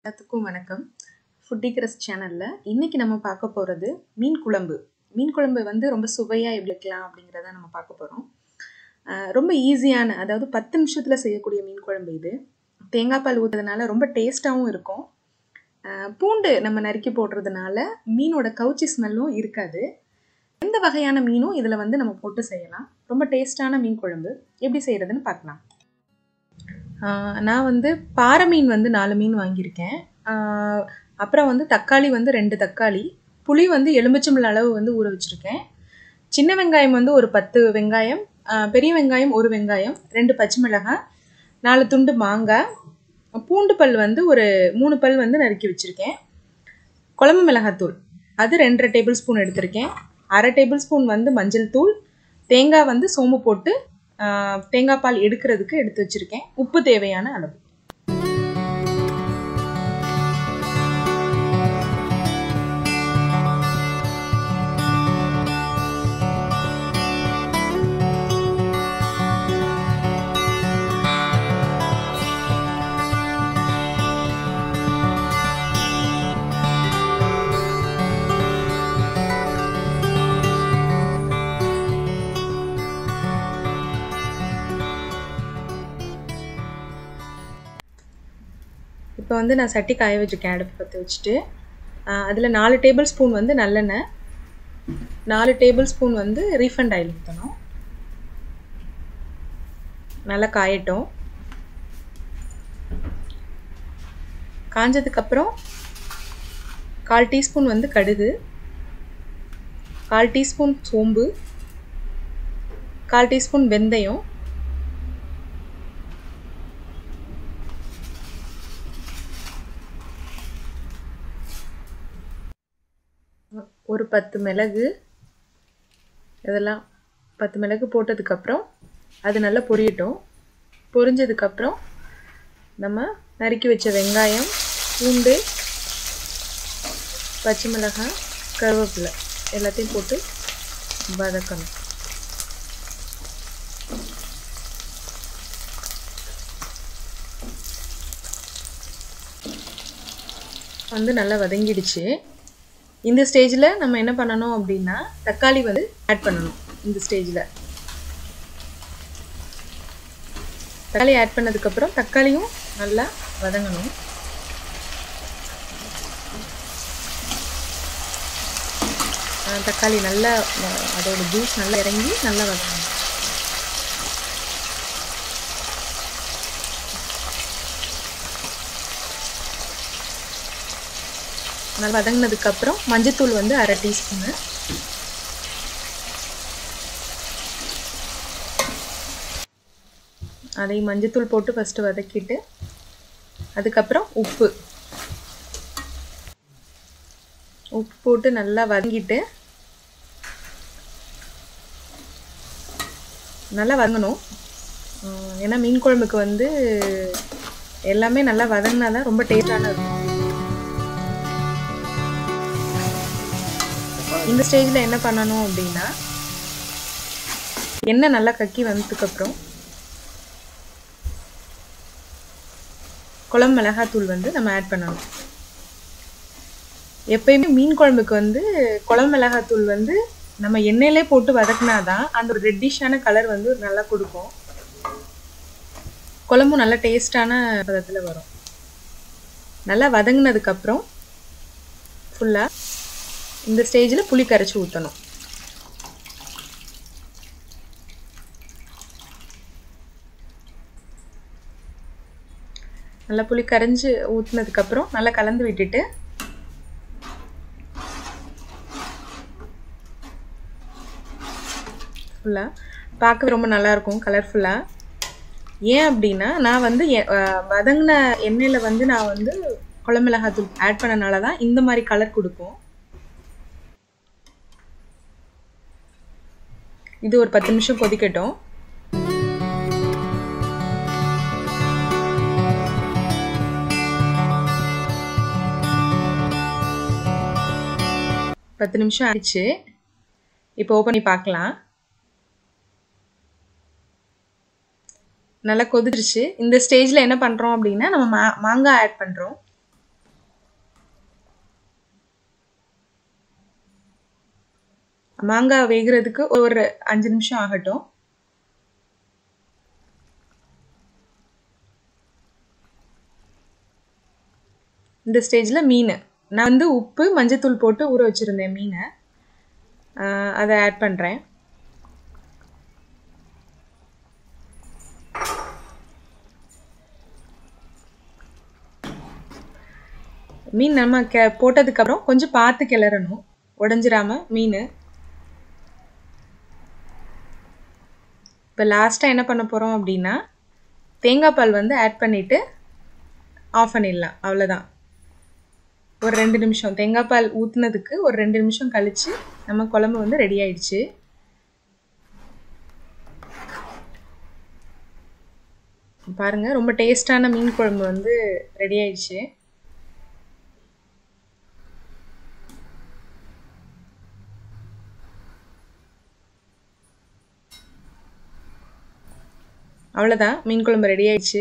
எல்லாத்துக்கும் வணக்கம் ஃபுட்டி கிரஸ் சேனலில் இன்றைக்கி நம்ம பார்க்க போகிறது மீன் குழம்பு மீன் குழம்பு வந்து ரொம்ப சுவையாக எப்படி வைக்கலாம் அப்படிங்கிறத நம்ம பார்க்க போகிறோம் ரொம்ப ஈஸியான அதாவது பத்து நிமிஷத்தில் செய்யக்கூடிய மீன் குழம்பு இது தேங்காய் பால் ஊற்றுறதுனால ரொம்ப டேஸ்ட்டாகவும் இருக்கும் அஹ் பூண்டு நம்ம நறுக்கி போடுறதுனால மீனோட கவுச்சி ஸ்மெல்லும் இருக்காது எந்த வகையான மீனும் இதில் வந்து நம்ம போட்டு செய்யலாம் ரொம்ப டேஸ்டான மீன் குழம்பு எப்படி செய்கிறதுன்னு பார்க்கலாம் ஆஹ் நான் வந்து பாறை மீன் வந்து நாலு மீன் வாங்கியிருக்கேன் ஆஹ் அப்புறம் வந்து தக்காளி வந்து ரெண்டு தக்காளி புளி வந்து எலுமிச்சம்பழ அளவு வந்து ஊற வச்சுருக்கேன் சின்ன வெங்காயம் வந்து ஒரு பத்து வெங்காயம் ஆஹ் பெரிய வெங்காயம் ஒரு வெங்காயம் ரெண்டு பச்சை மிளகாய் நாலு துண்டு மாங்காய் பூண்டு பல் வந்து ஒரு மூணு பல் வந்து நறுக்கி வச்சுருக்கேன் குழம்பு மிளகாத்தூள் அது ரெண்டரை டேபிள் ஸ்பூன் எடுத்திருக்கேன் அரை டேபிள் ஸ்பூன் வந்து மஞ்சள் தூள் தேங்காய் வந்து சோம்பு போட்டு ஆஹ் தேங்காய் பால் எடுக்கிறதுக்கு எடுத்து வச்சுருக்கேன் உப்பு தேவையான அளவு இப்போ வந்து நான் சட்டி காய வச்சுருக்கேன் அடுப்பு பற்ற வச்சுட்டு அதில் நாலு டேபிள் ஸ்பூன் வந்து நல்லெண்ணெய் நாலு டேபிள் ஸ்பூன் வந்து ரீஃபண்ட் ஆயில் ஊற்றணும் நல்லா காயட்டும் காஞ்சதுக்கப்புறம் கால் டீஸ்பூன் வந்து கடுகு கால் டீஸ்பூன் சோம்பு கால் டீஸ்பூன் வெந்தயம் ஒரு பத்து மிளகு இதெல்லாம் பத்து மிளகு போட்டதுக்கப்புறம் அது நல்லா பொரியட்டும் பொரிஞ்சதுக்கப்புறம் நம்ம நறுக்கி வச்ச வெங்காயம் பூண்டு பச்சை மிளகாய் கருவேப்பிலை எல்லாத்தையும் போட்டு வதக்கணும் வந்து நல்லா வதங்கிடுச்சு இந்த ஸ்டேஜில் நம்ம என்ன பண்ணணும் அப்படின்னா தக்காளி வந்து ஆட் பண்ணணும் இந்த ஸ்டேஜில் தக்காளி ஆட் பண்ணதுக்கப்புறம் தக்காளியும் நல்லா வதங்கணும் தக்காளி நல்லா அதோட ஜூஸ் நல்லா இறங்கி நல்லா வதங்கணும் நல்லா வதங்கினதுக்கப்புறம் மஞ்சத்தூள் வந்து அரை டீஸ்பூனு அதை மஞ்சத்தூள் போட்டு ஃபஸ்ட்டு வதக்கிட்டு அதுக்கப்புறம் உப்பு உப்பு போட்டு நல்லா வதங்கிட்டு நல்லா வதங்கணும் ஏன்னா மீன் குழம்புக்கு வந்து எல்லாமே நல்லா வதங்கினா தான் ரொம்ப டேஸ்டான இருக்கும் இந்த ஸ்டேஜில் என்ன பண்ணணும் அப்படின்னா எண்ணெய் நல்லா கக்கி வந்ததுக்கப்புறம் குழம்பு மிளகாத்தூள் வந்து நம்ம ஆட் பண்ணணும் எப்பயுமே மீன் குழம்புக்கு வந்து குழம்பு மிளகாத்தூள் வந்து நம்ம எண்ணெயிலே போட்டு வதக்குனாதான் அந்த ஒரு ரெட்டிஷான கலர் வந்து நல்லா கொடுக்கும் குழம்பும் நல்லா டேஸ்டான பதத்தில் வரும் நல்லா வதங்கினதுக்கப்புறம் ஃபுல்லாக இந்த ஸ்டேஜில் புளி கரைச்சி ஊற்றணும் நல்லா புளி கரைஞ்சி ஊற்றினதுக்கப்புறம் நல்லா கலந்து விட்டுட்டு ஃபுல்லாக பார்க்க ரொம்ப நல்லாயிருக்கும் கலர்ஃபுல்லாக ஏன் அப்படின்னா நான் வந்து வதங்கின எண்ணெயில் வந்து நான் வந்து குழம்பிளகாத்தூள் ஆட் பண்ணனால தான் இந்த மாதிரி கலர் கொடுக்கும் இது ஒரு பத்து நிமிஷம் கொதிக்கட்டும் பத்து நிமிஷம் ஆயிடுச்சு இப்போ ஓப்பன் பண்ணி பார்க்கலாம் நல்லா கொதிச்சிருச்சு இந்த ஸ்டேஜில் என்ன பண்ணுறோம் அப்படின்னா நம்ம மா மாங்காய் ஆட் பண்ணுறோம் மாங்காய் வேகிறதுக்கு ஒரு அஞ்சு நிமிஷம் ஆகட்டும் இந்த ஸ்டேஜில் மீன் நான் வந்து உப்பு மஞ்சத்தூள் போட்டு ஊற வச்சுருந்தேன் மீனை அதை ஆட் பண்ணுறேன் மீன் நம்ம கெ போட்டதுக்கப்புறம் கொஞ்சம் பார்த்து கிளறணும் உடஞ்சிராம மீன் இப்போ லாஸ்ட்டாக என்ன பண்ண போகிறோம் அப்படின்னா தேங்காய் பால் வந்து ஆட் பண்ணிவிட்டு ஆஃப் பண்ணிடலாம் அவ்வளோதான் ஒரு ரெண்டு நிமிஷம் தேங்காய் பால் ஊற்றுனதுக்கு ஒரு ரெண்டு நிமிஷம் கழித்து நம்ம குழம்பு வந்து ரெடி ஆயிடுச்சு பாருங்கள் ரொம்ப டேஸ்டான மீன் குழம்பு வந்து ரெடி ஆயிடுச்சு அவ்வளோதான் மீன் குழம்பு ரெடி ஆயிடுச்சு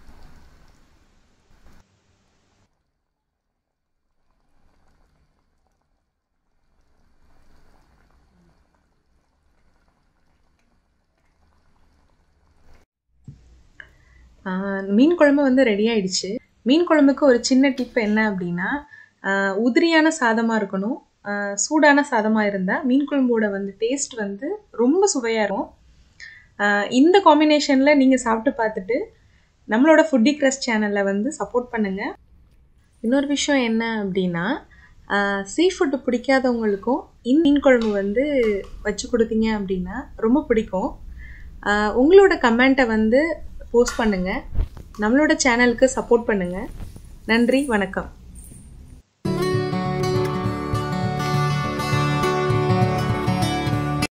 மீன் குழம்பு வந்து ரெடி ஆயிடுச்சு மீன் குழம்புக்கு ஒரு சின்ன டிப் என்ன அப்படின்னா உதிரியான சாதமாக இருக்கணும் சூடான சாதமாக இருந்தால் மீன் குழம்போட வந்து டேஸ்ட் வந்து ரொம்ப சுவையாக இருக்கும் இந்த காம்பினேஷனில் நீங்கள் சாப்பிட்டு பார்த்துட்டு நம்மளோட ஃபுட்டி க்ரஸ் சேனலில் வந்து சப்போர்ட் பண்ணுங்கள் இன்னொரு விஷயம் என்ன அப்படின்னா சீ ஃபுட்டு பிடிக்காதவங்களுக்கும் இந்த மீன் குழம்பு வந்து வச்சு கொடுத்தீங்க அப்படின்னா ரொம்ப பிடிக்கும் உங்களோட கமெண்ட்டை வந்து போஸ்ட் பண்ணுங்கள் நம்மளோட சேனலுக்கு சப்போர்ட் பண்ணுங்கள் நன்றி வணக்கம்